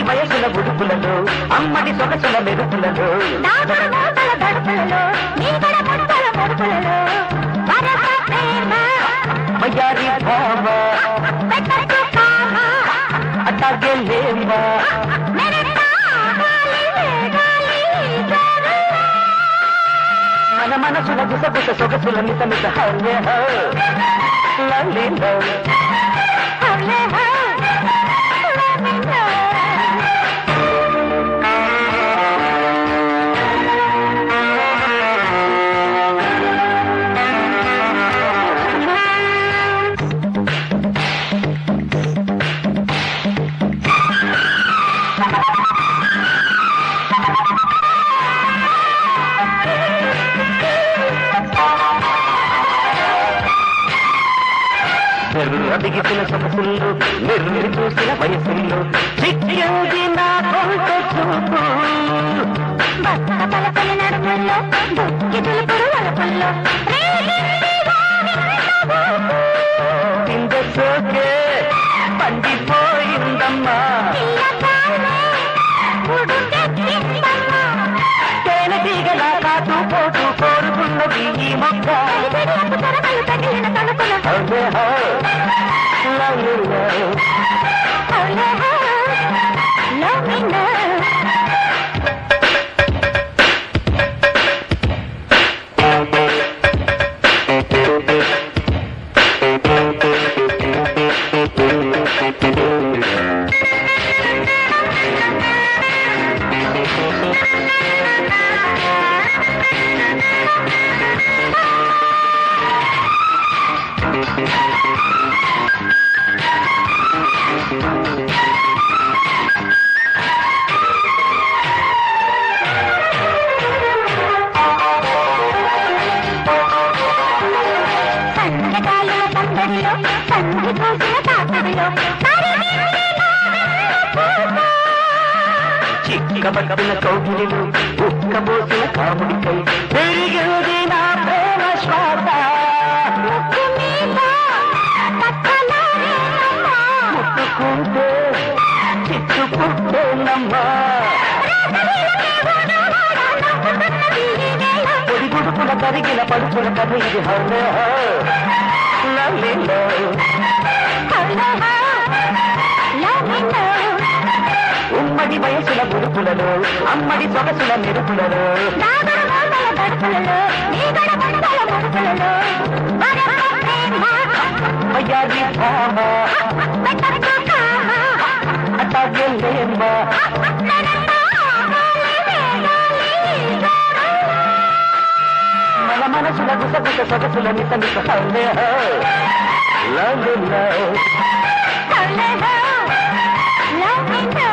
ఉమ్మడి వయసుల ఉడుపులలో అమ్మడి సొగసుల మెరుపులలో దాగుడు మూతల దడుపులలో నీగడ ముట్టల ముడుపులలో వరస ప్రేమ మయారి భామ పెట్టకు కామ అట్టాగే లేమా మెరటా గాలి వేగాలి జరుగు. మన మనసుల గుసగుస సొగసుల మిత మిత హల్లే హో లల్లే లో హల్లే హో, లమిలో. అడిగిసిన సొగసుల్లో నిర్మిరి చూసిన వయసుల్లో చిక్కింది నా కొంత చూపు బక్క పలకల నడుముల్లో దుక్కి తులుపుడు వలపుల్లో రేగింది వానింత ఊపు. కింద సోకే పండిపోయిందమ్మా పిల్లకాయలే ఉడుకెత్తిందమ్మా. తేనెటీగలా కాటు పోటు కోరుకున్నది ఈ మొక్క తడిబిడియపు తరమలు తగిలిన తలుపులు. హల్లే హో లల్లే లో హల్లే హో, లమిలో. సంధ్యకాలుల సందడిలో సంధి పూసిన తాతడిలో కరిగింది నా పూత. చిక్కబట్టిన కౌగిలిలు ఉక్కబోసిన కాముడికై పెరిగింది నా ప్రేమ శ్వాస ముక్కు మీద పక్కలారేనమ్మా. ముట్టుకుంటే చిట్టుకుంటేనమ్మా పొడి గుడుపుల కరిగిన పడుపుల కథ ఇది హల్లే హో లల్లే లో ఉమ్మడి వయసుల గుడుపులలో అమ్మడి సొగసుల మెరుపులలో అయ్యాది భామ అట్టాగే లేమ్మా మన మనసుల గుసగుస సొగసుల మిత మిత హల్లే హో లల్లే లో Love me now.